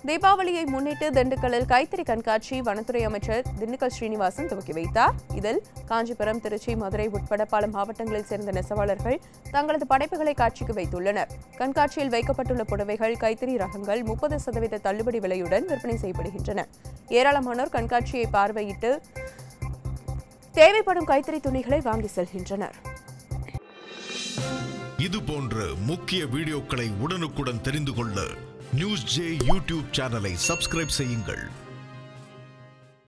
தீபாவளியை முன்னிட்டு திண்டுக்கல்லில் கைத்தறி கண்காட்சி வனத்துறை அமைச்சர் திண்டுக்கல் ஸ்ரீனிவாசன் துவக்கி வைத்தார் இதில் காஞ்சிபுரம் திருச்சி மதுரை உட்பட பல மாவட்டங்களில் சேர்ந்த நெசவாளர்கள் தங்களது படைப்புகளை காட்சிக்கு வைத்துள்ளனர் கண்காட்சியில் வைக்கப்பட்டுள்ள புடவைகள் கைத்தறி ரகங்கள் முப்பது சதவீத தள்ளுபடி விலையுடன் விற்பனை செய்யப்படுகின்றன ஏராளமானோர் கண்காட்சியை பார்வையிட்டு தேவைப்படும் கைத்தறி துணிகளை வாங்கி செல்கின்றனர் இது போன்ற முக்கிய வீடியோக்களை உடனுக்குடன் தெரிந்து கொள்ள நியூஸ் ஜே யூடியூப் சேனலை சப்ஸ்கிரைப் செய்யுங்கள்